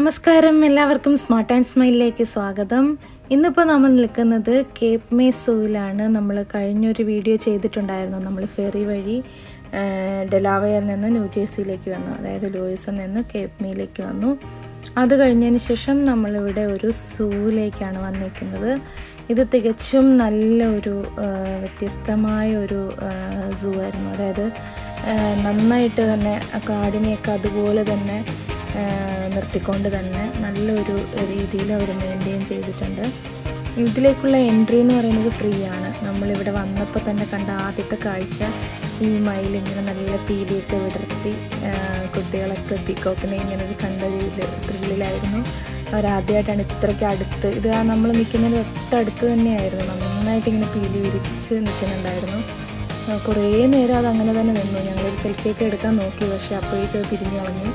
നമസ്കാരം എല്ലാവർക്കും smart and സ്മൈലിലേക്ക് സ്വാഗതം ഇന്നിപ്പോൾ നമ്മൾ നിൽക്കുന്നത് കേപ്പ് മേ സൂവിലാണ് നമ്മൾ കഴിഞ്ഞൊരു വീഡിയോ ചെയ്തിട്ടുണ്ടായിരുന്നു നമ്മൾ ഫെറി വഴി ഡെലാവയറിൽ നിന്ന് ന്യൂജേഴ്സിയിലേക്ക് വന്നു അതായത് ലൂയിസിൽ നിന്ന് കേപ്പ് മേയിലേക്ക് വന്നു അത് കഴിഞ്ഞതിന് ശേഷം നമ്മളിവിടെ ഒരു സൂവിലേക്കാണ് വന്നിരിക്കുന്നത് ഇത് തികച്ചും നല്ല ഒരു ആ, വ്യത്യസ്തമായ ഒരു സൂ ആയിരുന്നു അതായത് ആ, നന്നായിട്ട് തന്നെ ആ കാടിനെയൊക്കെ അതുപോലെ തന്നെ ആ, നിർത്തിക്കൊണ്ട് തന്നെ നല്ലൊരു രീതിയിൽ അവർ മെയിൻറ്റെയിൻ ചെയ്തിട്ടുണ്ട് ഇതിലേക്കുള്ള എൻട്രി എന്ന് പറയുന്നത് ഫ്രീ ആണ് നമ്മളിവിടെ വന്നപ്പോൾ തന്നെ കണ്ട ആദ്യത്തെ കാഴ്ച ഈ മയിൽ ഇങ്ങനെ നല്ല പീലിയൊക്കെ വിടർത്തി ആ, കുട്ടികളൊക്കെ പീക്കോക്കിനെ ഇങ്ങനെ ഒരു കണ്ട രീതിയിൽ ത്രില്ലിലായിരുന്നു അവരാദ്യമായിട്ടാണ് ഇത്രയ്ക്ക് അടുത്ത് ഇത് ആ നമ്മൾ നിൽക്കുന്നതിന് തൊട്ടടുത്ത് തന്നെയായിരുന്നു നന്നായിട്ട് ഇങ്ങനെ പീലി വിരിച്ച് നിൽക്കുന്നുണ്ടായിരുന്നു ആ, കുറേ നേരം അത് അങ്ങനെ തന്നെ നിന്നു ഞങ്ങളൊരു സെൽഫിയൊക്കെ എടുക്കാൻ നോക്കി പക്ഷെ അപ്പോഴേക്കും അത് തിരിഞ്ഞു കളഞ്ഞു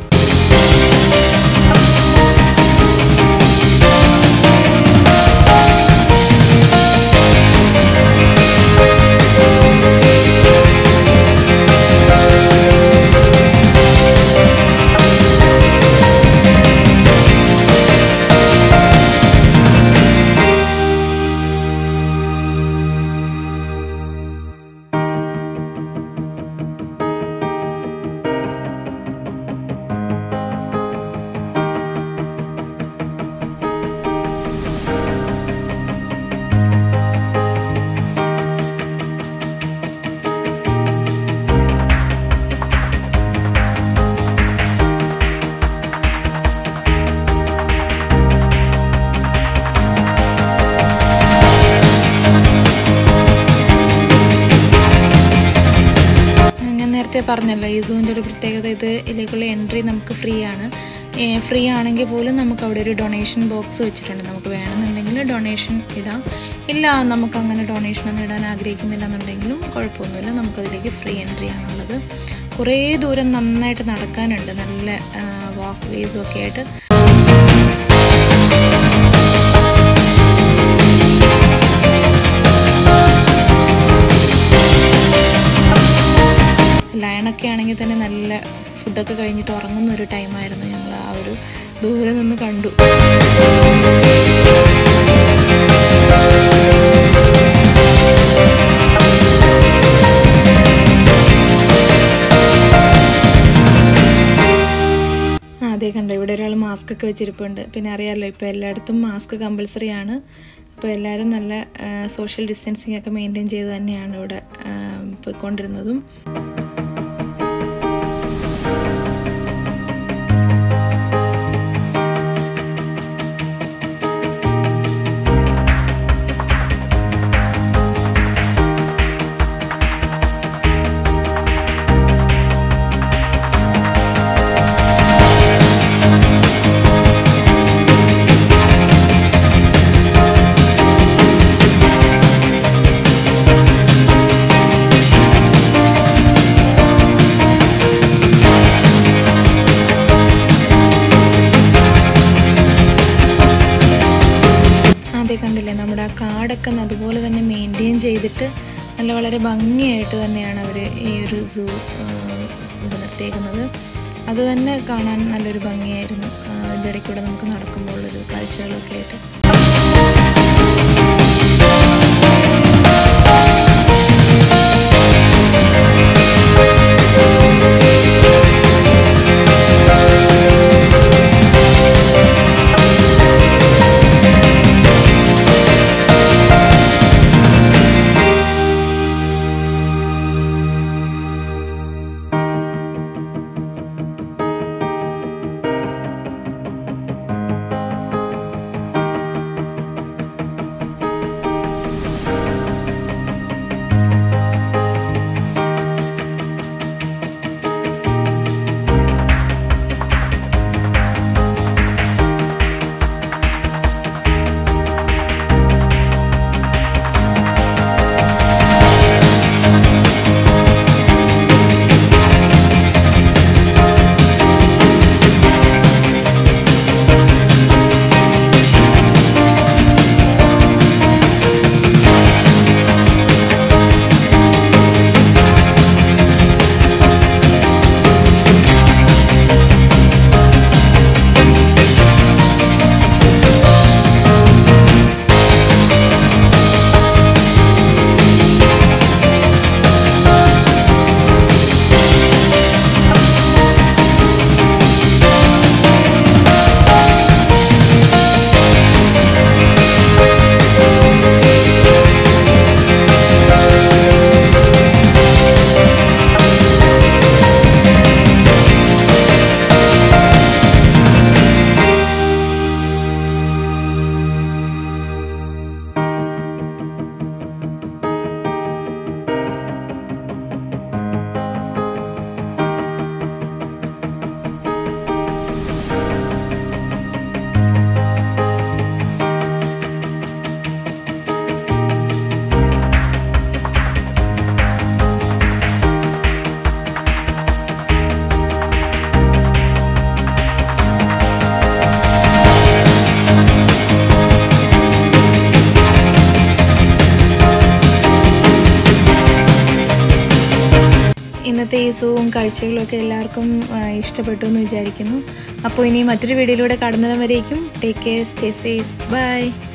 ഞാൻ നേരത്തെ പറഞ്ഞല്ലോ ഈ സൂവിൻ്റെ ഒരു പ്രത്യേകത ഇത് ഇതിലേക്കുള്ള എൻട്രി നമുക്ക് ഫ്രീ ആണ് ഫ്രീ ആണെങ്കിൽ പോലും നമുക്ക് അവിടെ ഒരു ഡൊണേഷൻ ബോക്സ് വെച്ചിട്ടുണ്ട് നമുക്ക് വേണമെന്നുണ്ടെങ്കിൽ ഡൊണേഷൻ ഇടാം ഇല്ല നമുക്ക് അങ്ങനെ ഡൊണേഷൻ ഒന്നും ഇടാൻ ആഗ്രഹിക്കുന്നില്ല എന്നുണ്ടെങ്കിലും കുഴപ്പമൊന്നുമില്ല നമുക്കതിലേക്ക് ഫ്രീ എൻട്രി ആണുള്ളത് കുറേ ദൂരം നന്നായിട്ട് നടക്കാനുണ്ട് നല്ല വാക്ക് വേസും ഒക്കെ ആയിട്ട് ലയണൊക്കെ ആണെങ്കിൽ തന്നെ നല്ല ഫുഡൊക്കെ കഴിഞ്ഞിട്ട് ഉറങ്ങുന്ന ഒരു ടൈമായിരുന്നു ഞങ്ങൾ ആ ഒരു ദൂരെ നിന്ന് കണ്ടു ആ, അതെ കണ്ടോ ഇവിടെ ഒരാൾ മാസ്ക് ഒക്കെ വെച്ചിരിപ്പുണ്ട് പിന്നെ അറിയാമല്ലോ ഇപ്പോൾ എല്ലായിടത്തും മാസ്ക് കമ്പൽസറി ആണ് അപ്പോൾ എല്ലാവരും നല്ല സോഷ്യൽ ഡിസ്റ്റൻസിങ് ഒക്കെ മെയിൻറ്റെയിൻ ചെയ്ത് തന്നെയാണ് ഇവിടെ ആ, പോയിക്കൊണ്ടിരുന്നതും അതെ കണ്ടില്ലേ നമ്മുടെ ആ കാടൊക്കെ അതുപോലെ തന്നെ മെയിൻറ്റെയിൻ ചെയ്തിട്ട് നല്ല വളരെ ഭംഗിയായിട്ട് തന്നെയാണ് അവർ ഈ ഒരു സൂ ഇത് നിർത്തിയേക്കുന്നത് അത് തന്നെ കാണാൻ നല്ലൊരു ഭംഗിയായിരുന്നു ആ, അതിൻ്റെ ഇടയ്ക്ക് കൂടെ നമുക്ക് നടക്കുമ്പോൾ ഒരു കാഴ്ചകളൊക്കെ ആയിട്ട് ഇന്നത്തെ ഈ സൂവും കാഴ്ചകളും ഒക്കെ എല്ലാവർക്കും ആ, ഇഷ്ടപ്പെട്ടു എന്ന് വിചാരിക്കുന്നു അപ്പോൾ ഇനി മറ്റൊരു വീഡിയോയിലൂടെ കടന്നതും വരേക്കും take care stay safe by